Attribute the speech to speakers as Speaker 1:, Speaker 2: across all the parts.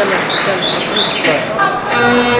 Speaker 1: يلا يلا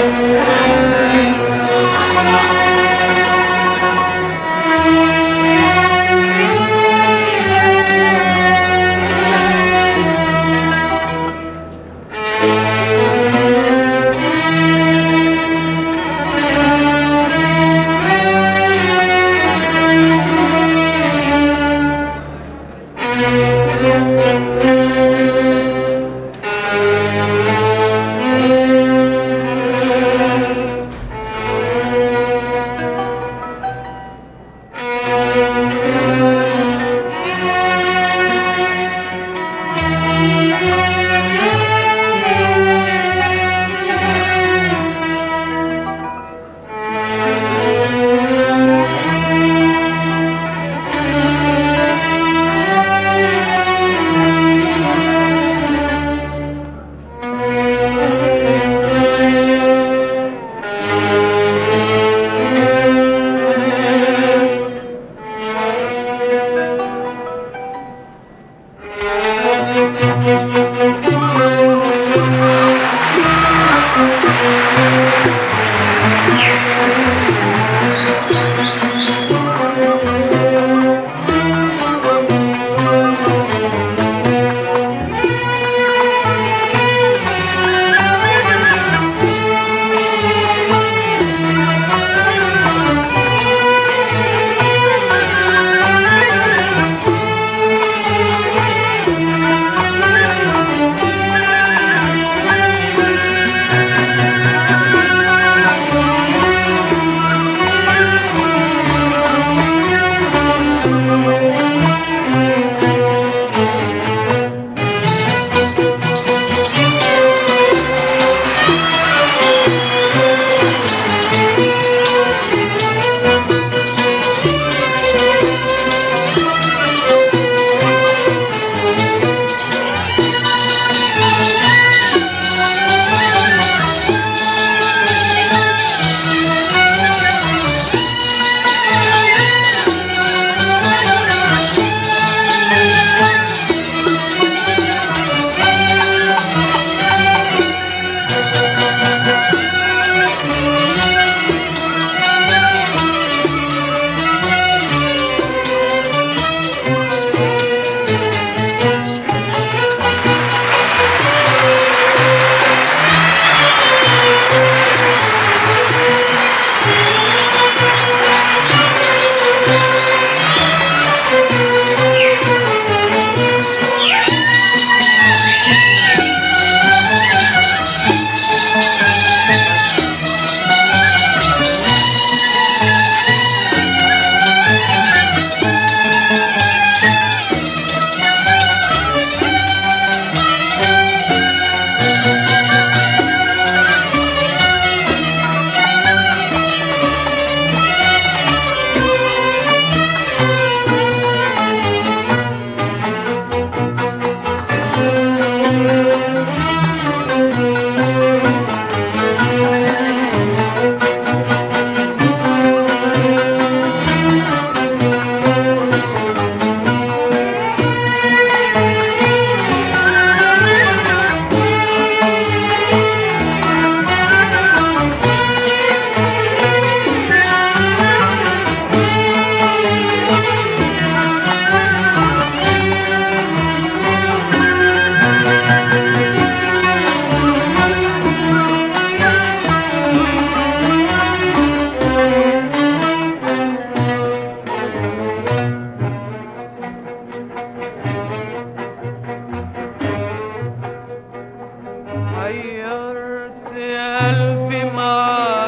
Speaker 2: قلبي معاك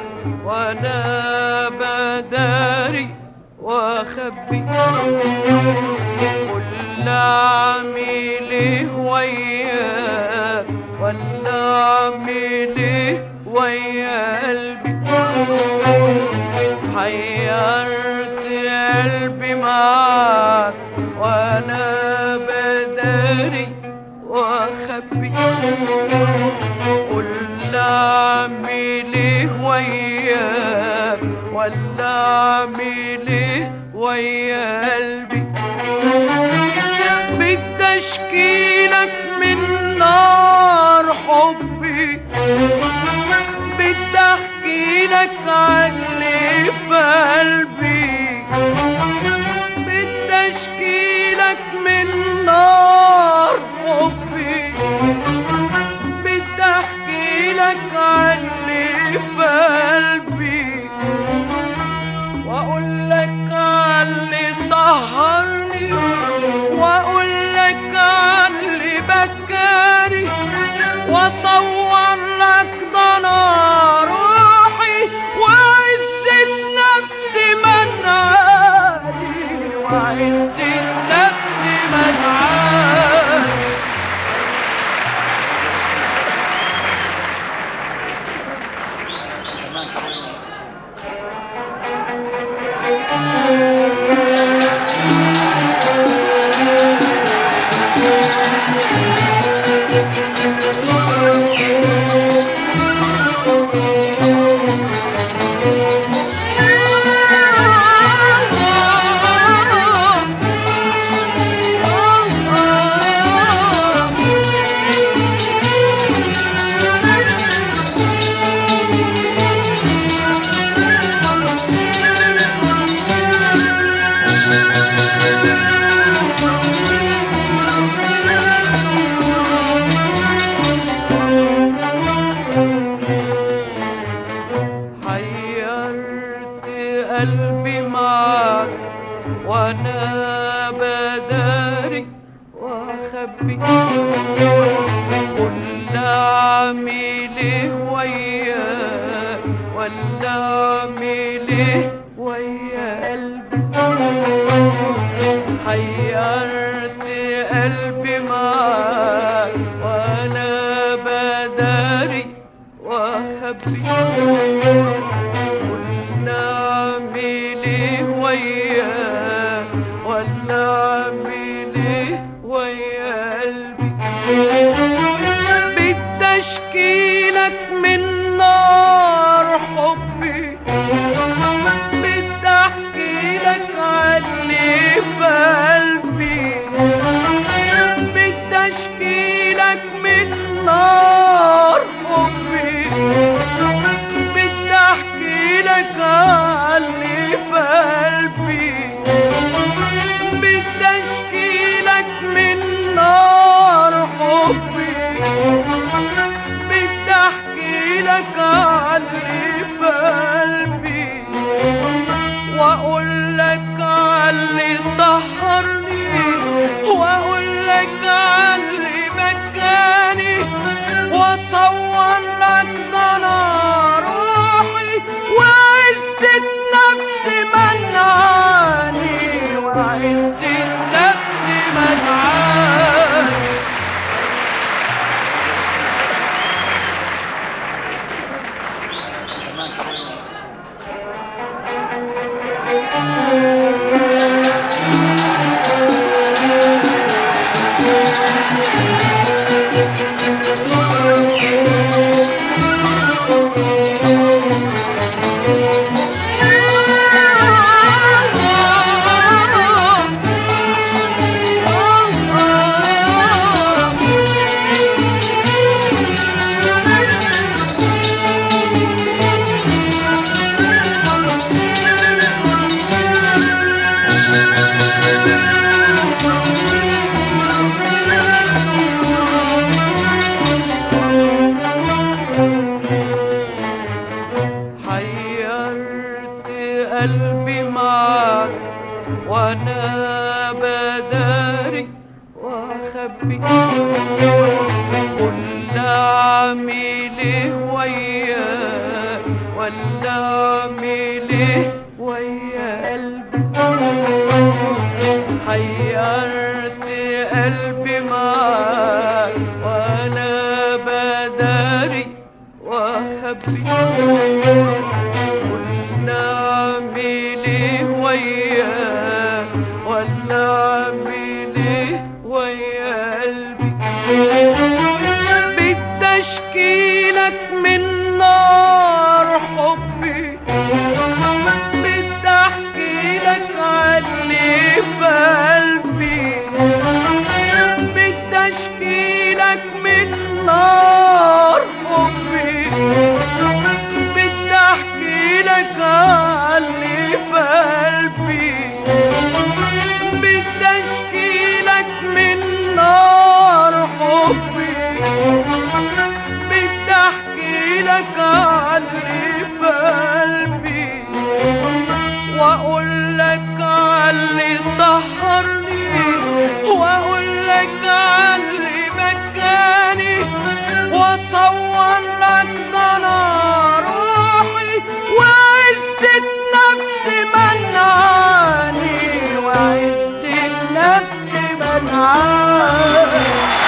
Speaker 2: وانا بداري واخبي قول اعمل ايه وياك ولا اعمل ايه ويا قلبي حيرت قلبي معاك وانا بداري واخبي قول اعمل ايه وياك ولا اعمل ايه ويا قلبي بدي اشكيلك من نار حب بدي احكي لك عاللي في قلبي بدي اشكي لك من نار حبي بدي احكي لك عاللي في قلبي واقول لك عاللي سهرني واقول لك عاللي بكاني واصور لك ضنا روحي وعزة نفسي منعاني وعزة نفسي منعاني حيرت قلبي معاك وانا بداري واخبي قول اعمل ايه وياك ولا اعمل ايه ويا قلبي حيرت قلبي معاك وانا بداري واخبي قلنا اعمل ايه وياك ولا اعمل ايه ويا قلبي بدي اشكي لك من نار حبي بدي احكي لك عاللي في قلبي بدي اشكي لك من نار حبي بدي احكي لك عاللي في قلبي بدي اشكي لك من نار حبي بدي احكي لك عاللي في قلبي واقول لك عاللي سهرني واقول لك عاللي بكاني واصور لك ضنا روحي وعزة نفسي منعاني وعزة نفسي منعاني حيرت قلبي معاك وانا بداري واخبي قول اعمل ايه وياك ولا اعمل ايه ويا قلبي حيرت قلبي معاك وانا بداري واخبي قلنا اعمل ايه وياك ولا اعمل ايه ويا قلبي بدي اشكي لك من نار حبي بدي احكي لك عاللي في قلبي بدي اشكي لك من نار حبي في قلبي بتشكيلك من نار حبي بتحكي لك علي في قلبي واقول لك علي سهرني واقول لك علي مكاني واصور لك ضنا روحي وعزة نفسي منعاني وعزة نفسي منعاني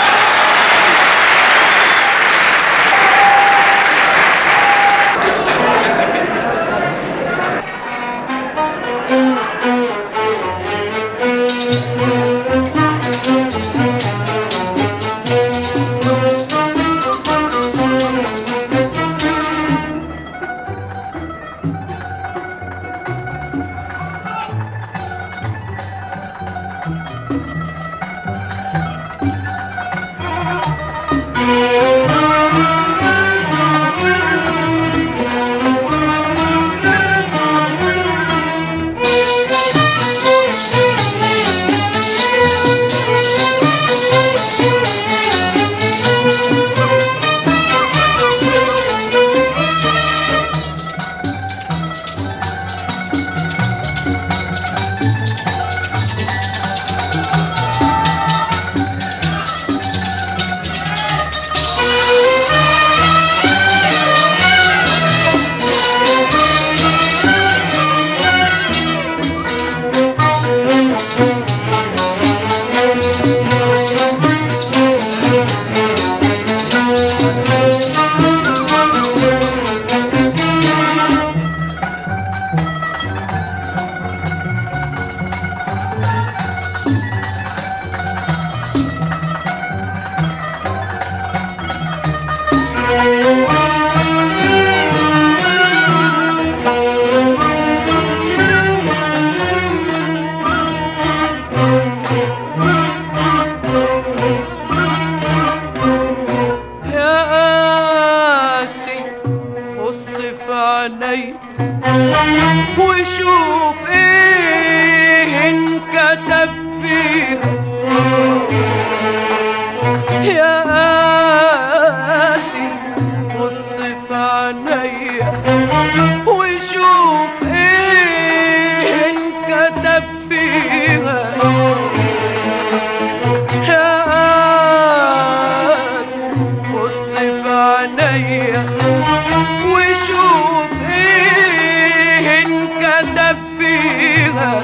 Speaker 2: يا قاسي بص في عيني وشوف ايه انكتب فيها يا قاسي بص في عيني وشوف ايه انكتب فيها يا قاسي بص في عينيا وشوف ايه انكتب فيها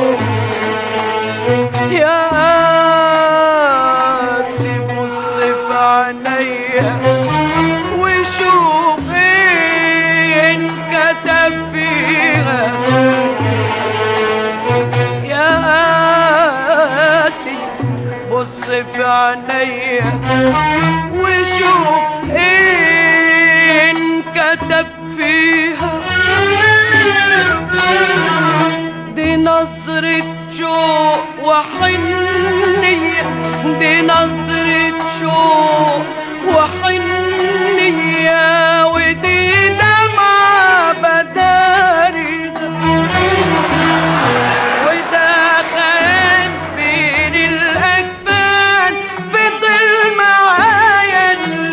Speaker 2: يا قاسي بص في عينيا وشوف ايه انكتب فيها يا قاسي بص في عينيا وشوف ايه انكتب فيها دي نظرة شوق وحنية دي نظرة شوق وحنية ودي دمعة بدارغة ودخل بين الأجفان فضل معايا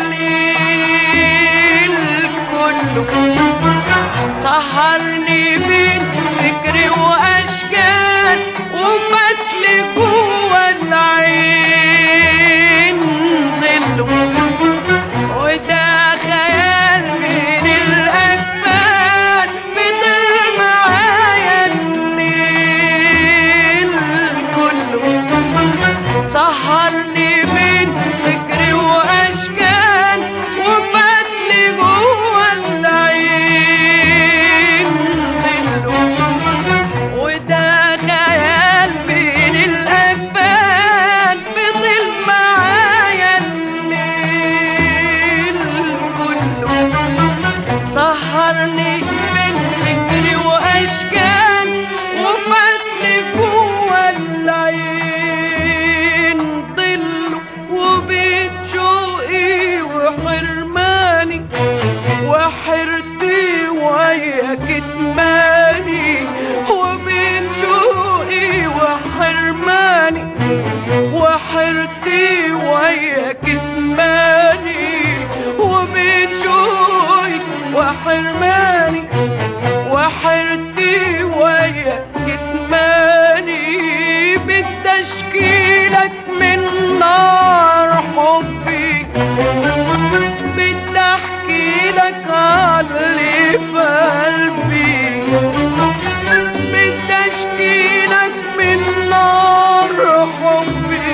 Speaker 2: الليل كله سهرني بين فكري وأشكال وفتلي جوا العين ظله بتشكيلك من نار حبي بدي احكي لك عاللي في قلبي بدي اشكيلك من نار حبي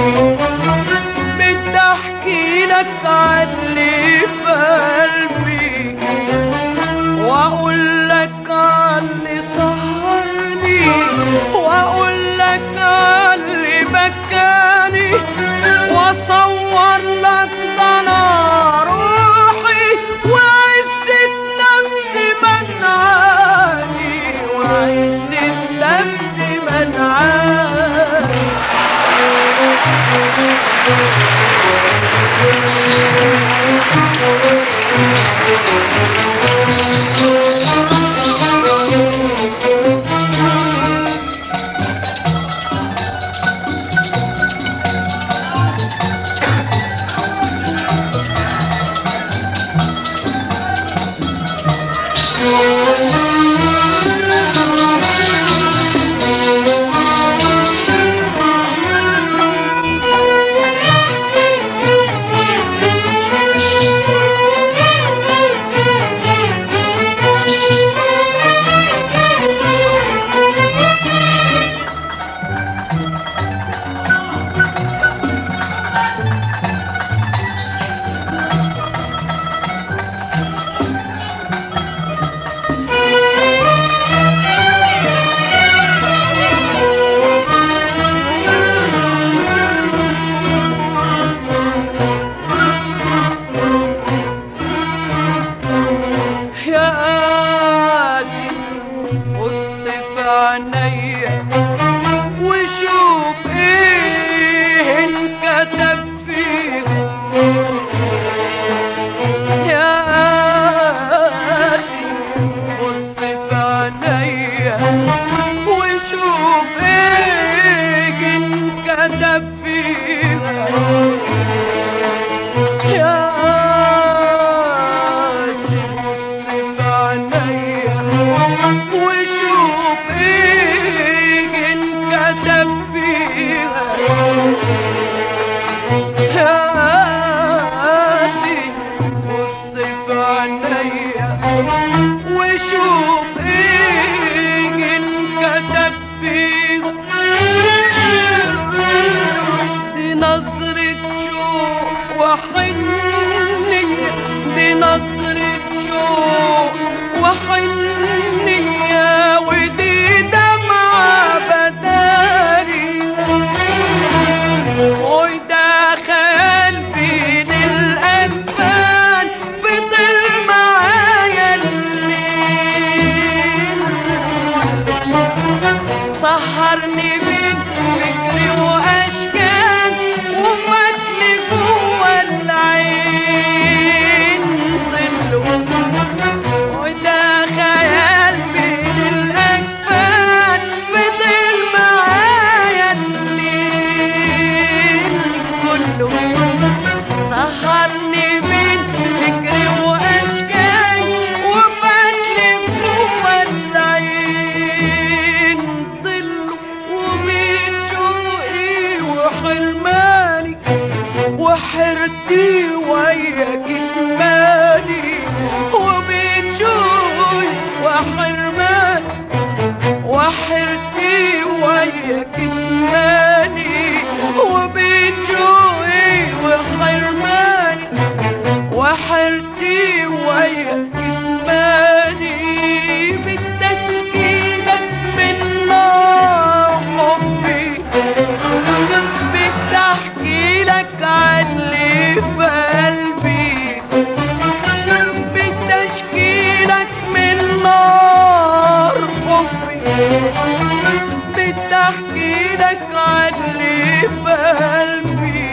Speaker 2: بدي احكي لك عاللي في قلبي واقول لك عاللي سهرني واقول لك عاللي بكاني واصور لك ضنا روحي وعزة نفسي منعاني وعزة نفسي منعاني يا قاسي بص في عينيا وشوف ايه انكتب فيها يا قاسي بص في عينيا وشوف ايه انكتب فيها يا قاسي بص في عينيا وشوف ايه انكتب فيها يا قاسي بص في عينيا وشوف ايه انكتب فيها دي نظرة شوق وحنية دي نظرة شوق وحنية ودي دمعة بدارية وده خيال بين الأكفان فضل معايا الليل سهرني بين فكري واشكال وفاتني جوه العين ظله وده خيال بين الاكفان فضل معايا الليل كله سهرني بين فكري واشكال وفاتلي جوه العين ضله وبين شوقي وحرماني وحرتي ويا كتماني وبين شوقي وحرماني وحرتي ويا كتماني وبين شوقي وحرماني وحرتي ويا كتماني بالتشكيلك من نار حبي بتحكي لك عاللي في قلبي بتشكيلك من نار حبي بتحكي لك عاللي في قلبي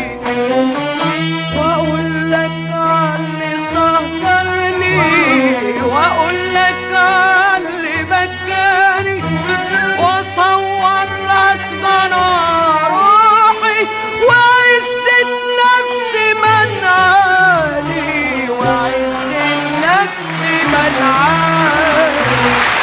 Speaker 2: واقول لك عاللي سهرني واقول لك عاللي بكاني واصور لك ضنا روحي وعزة نفسي منعاني وعزة نفسي منعاني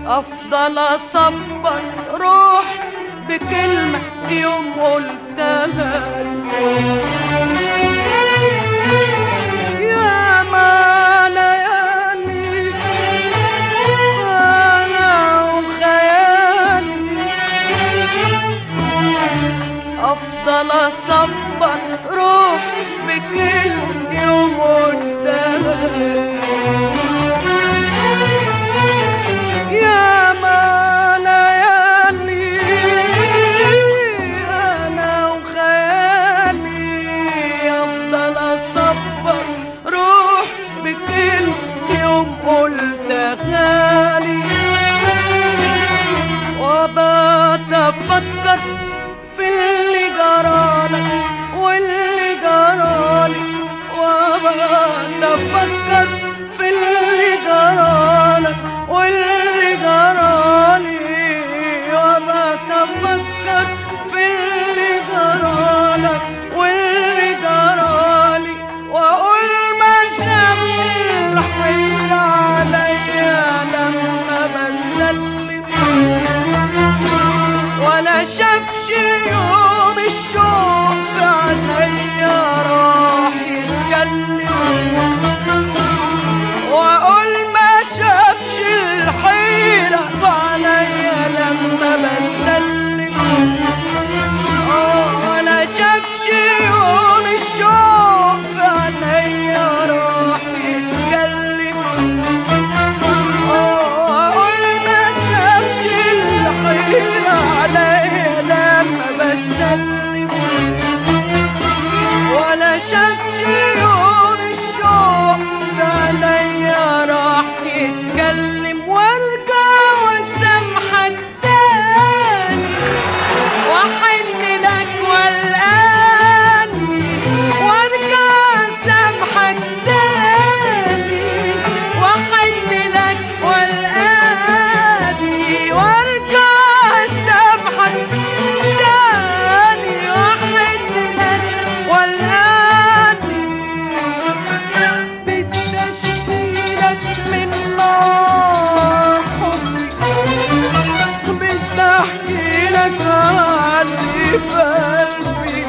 Speaker 2: افضل اصبر روح بكلمة يوم قلتها يا ما ليالي انا وخيالي افضل اصبر روح بكلمة يوم قلتها يا ما ليالي انا وخيالي افضل اصبر روح بكلمة يوم قلتها لي وبات افكر في اللي جرالك واللي جرالي وبات افكر في اللي جرالك واللي جرالي وبات افكر في اللي جرالك واللي جرالي واقول ما شافش الحيرة عليا لما بسلم ولا شافش يوم الشوق في عينيا راح يتكلم واقول ما شافش الحيرة عليا لما بسلم آه، ولا شافش يوم الشوق في عينيا راح يتكلم أقول ما شافش الحيرة عليا لما بسلم ولا شافش يوم الشوق عليا راح يتكلم وارجع واسامحك تاني واحن لك والاني وارجع اسامحك تاني واحن لك والاني وارجع اسامحك تاني واحن لك والاني بتشكيلك من نار حبي بدي احكي لك عن اللي في قلبي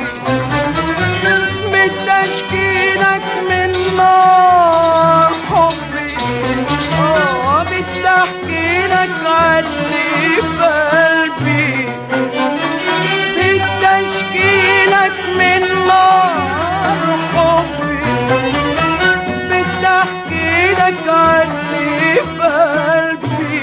Speaker 2: بدي اشكي لك من نار حبي اه بدي احكي لك عن اللي في قلبي بدي اشكي لك من نار حبي بدي احكي لك عن اللي في قلبي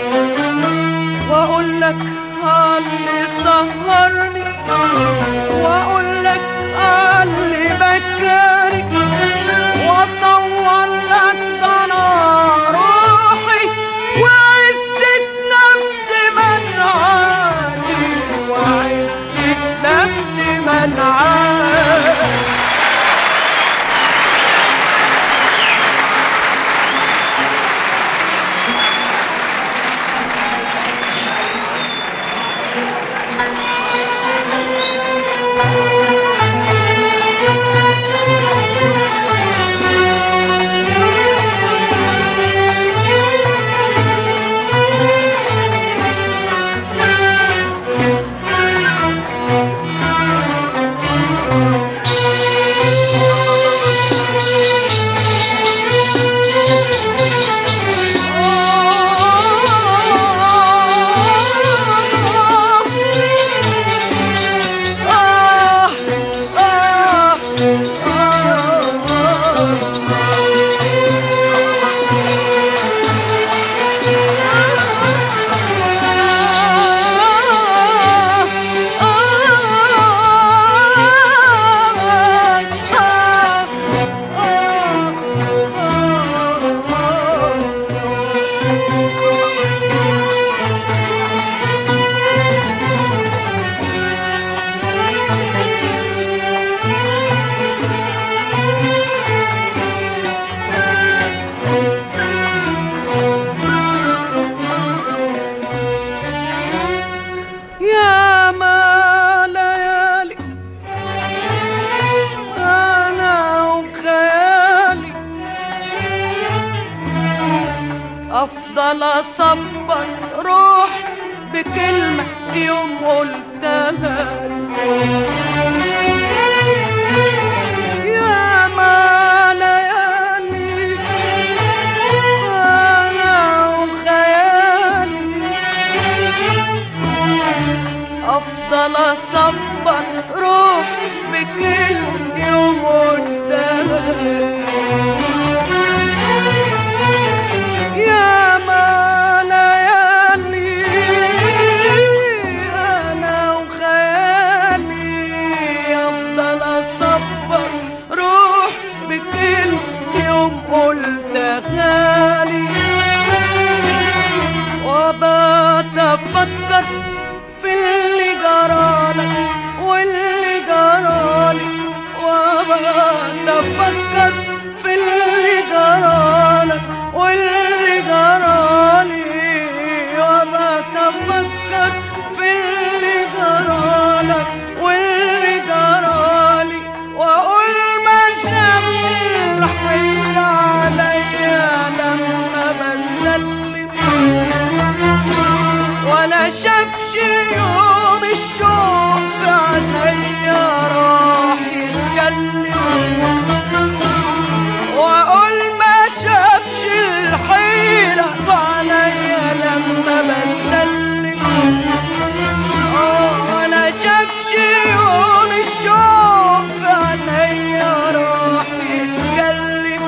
Speaker 2: واقول لك اللي سهرني واقول لك اللي بكاني واصور لك ده انا روحي وعزة نفسي منعاني وعزة نفسي منعاني اصبر روح بكلمة يوم قلتها يا ما ليالي انا وخيالي افضل اصبر روح بكلمة يوم قلتها يا ما ليالي انا وخيالي افضل اصبر روح بكلمة يوم قلت غالي وبات افكر في اللي جرالك واللي جرالي وبات افكر في اللي جرالك واللي جرالي وبات افكر في اللي جرالك واللي جرالي واقول ما شافش الحيل عليا لما بسلم ولا شافش يوم الشوق في عينيا راح يتكلم واقول ما شافش الحيرة عليا لما بسلم آه، ولا شافش يوم الشوق في عينيا راح يتكلم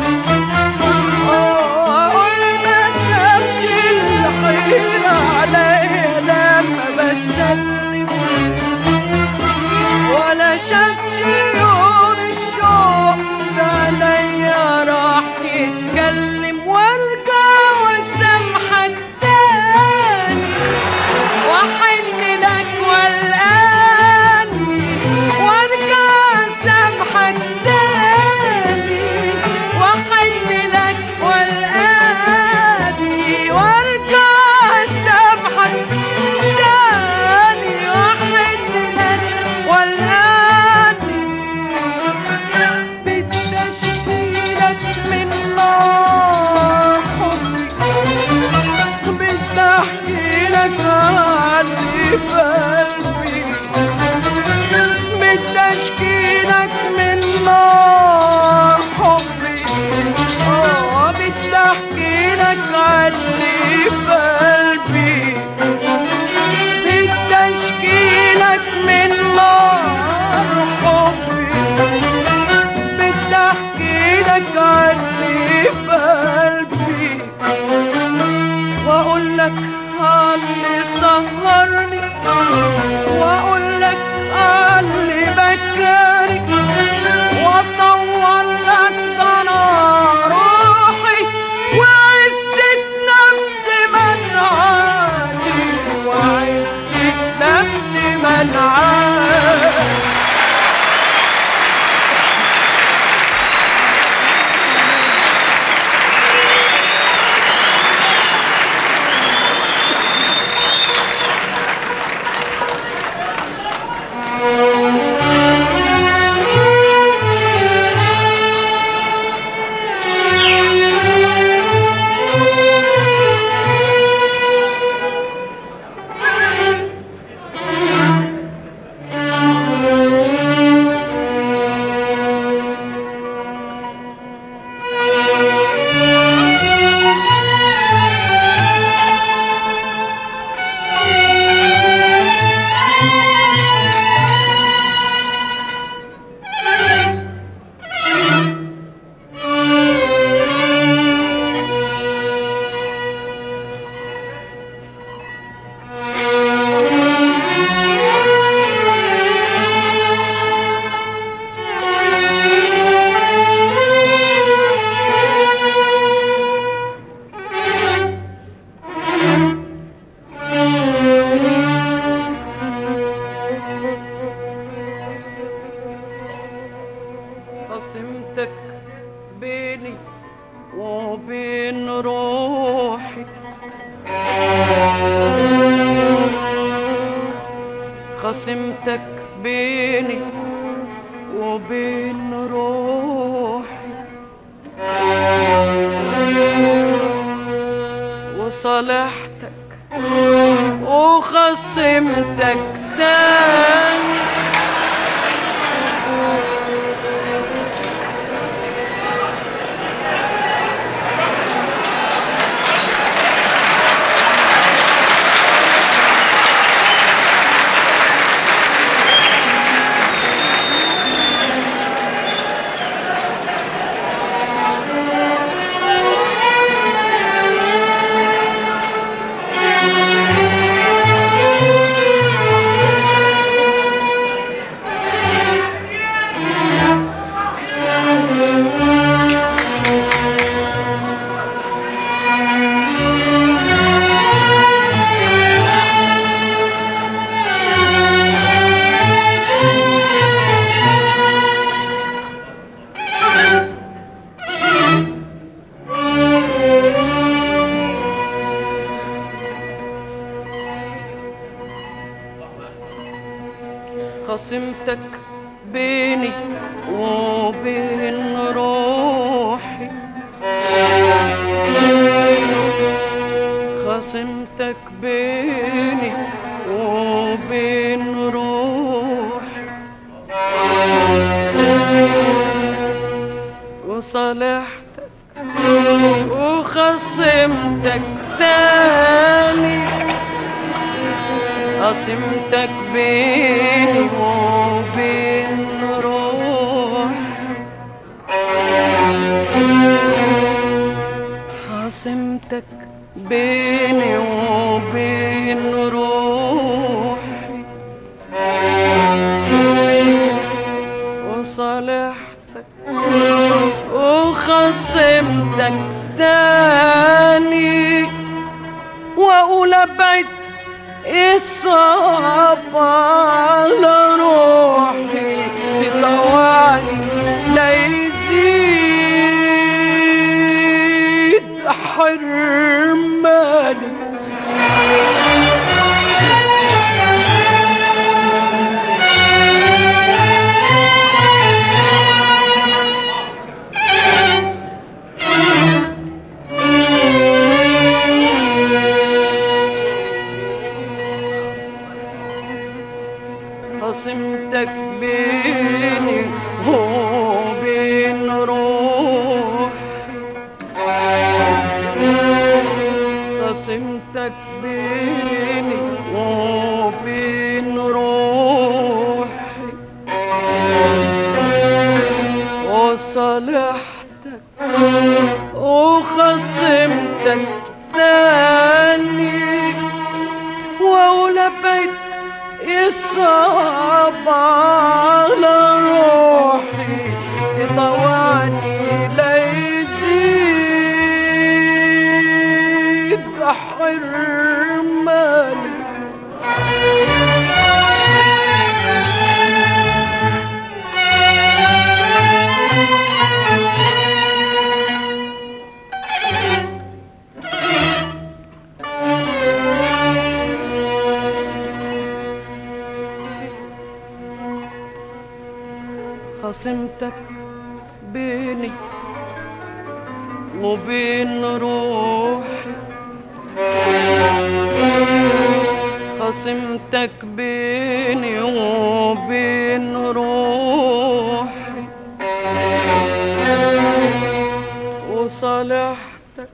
Speaker 2: أقول ما شافش الحيرة عليا لما بسلم ولا شافش يوم الشوق عليا راح يتكلم وارجع واسامحك تاني واحن لك والاني وارجع اسامحك تاني واحن لك والاني وارجع اسامحك تاني واحن لك والاني بتشكيلك من نار حبي بتحكي لك عني في قلبي بتشكيلك من نار حبي اه بتحكي لك عني في قلبي بتشكيلك من نار حبي بتحكي لك عني في قلبي واقول لك اللي سهرني واقول لك اللي بكاني واصور لك ده انا روحي وعزة نفسي منعاني وعزة نفسي منعاني قسمتك بيني وبين روحي قسمتك بيني وبين روحي وصالحتك وخصمتك تاني خصمتك بيني وبين روحي خصمتك بيني وبين روحي وصالحتك وخصمتك تاني قسمتك بيني وبين روحي خصمتك بيني وبين روحي وصالحتك وخصمتك تاني واقول ابعد الصعب على روحي تطوعني لا يزيد حرماني خصمتك بيني وبين روحي خصمتك بيني وبين روحي وصالحتك وخصمتك تاني واقول ابعد الصعب على روحي تطوعني لا يزيد حرماني خصمتك بيني وبين روحي خصمتك بيني وبين روحي وصالحتك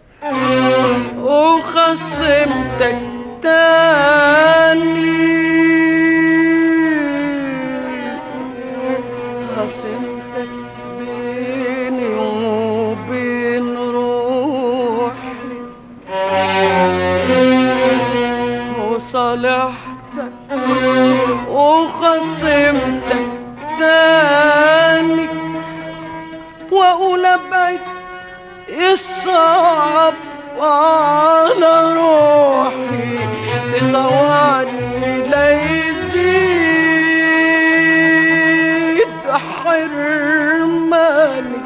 Speaker 2: وخصمتك تاني خصمتك بيني وبين روحي وصالحتك وخصمتك تاني واقول ابعد الصعب على روحي تطوعني لا يزيد حرماني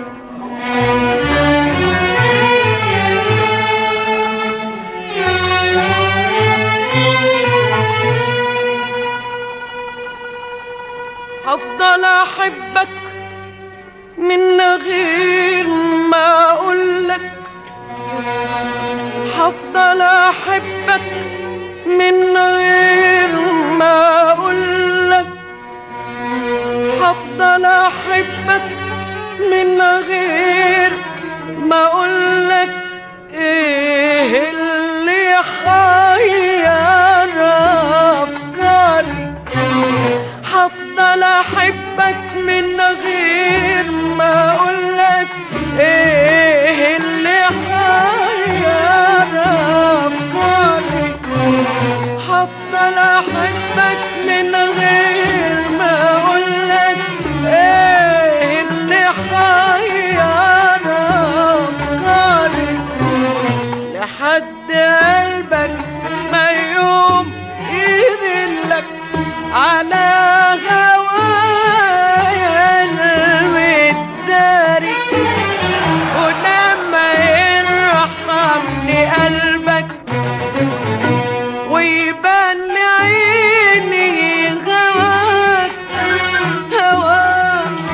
Speaker 2: هفضل احبك من غير ما اقولك هفضل هفضل احبك من غير ما اقولك هفضل احبك من غير ما اقولك ايه اللي حير افكاري هفضل احبك من غير ما اقولك ايه اللي حير افكاري هفضل احبك من غير ما اقولك ايه اللي حير افكاري لحد قلبك ما يوم يذلك على هوايا المداري ولما يرحمني قلبك ويبان لعيني هواك هواك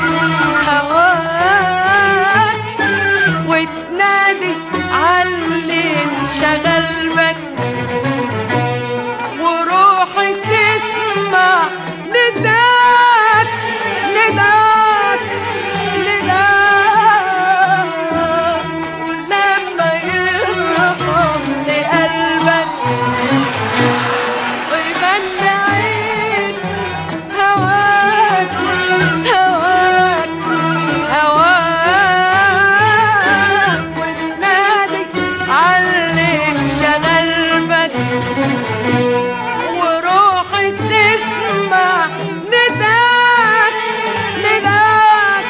Speaker 2: هواك وتنادي عاللي انشغل بك وروحي تسمع نداك نداك نداك ولما يرحمني قلبك ويبان عين هواك هواك هواك وتنادي علي انشغل بك وروحي تسمع نداك نداك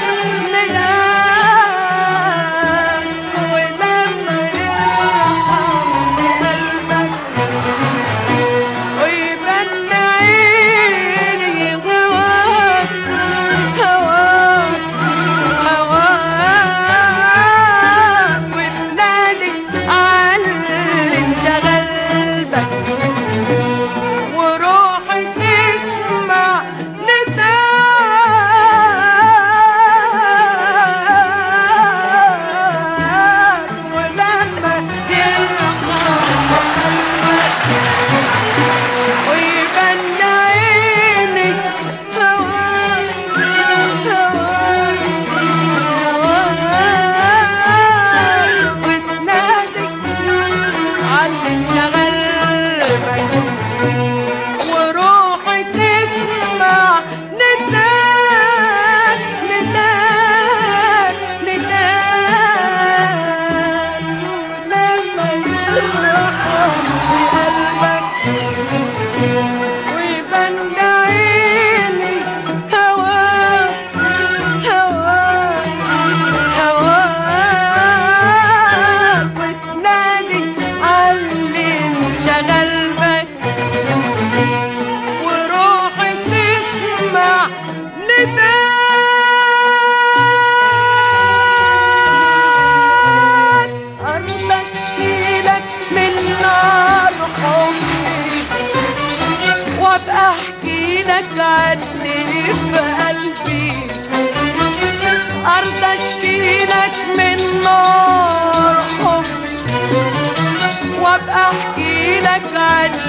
Speaker 2: نداك ولما يرحمني قلبك ويبان عيني هواك هواك هواك وتنادي على انشغل بك وروحي تسمع نداك ولما يرحم قلبك ويبان عيني هواك هواك هواك وتنادي على انشغل بك وروحي تسمع نداك نداك نداك لما يرحم بقلبك ويبان عيني هواك هواك هواك وتنادي علي انشغل بك وروحي تسمع نداك أرض أشكيلك من نار حبي وابقى احكي لك عني في قلبي ارضى اشكي لك من نار حبي وابقى احكي لك عني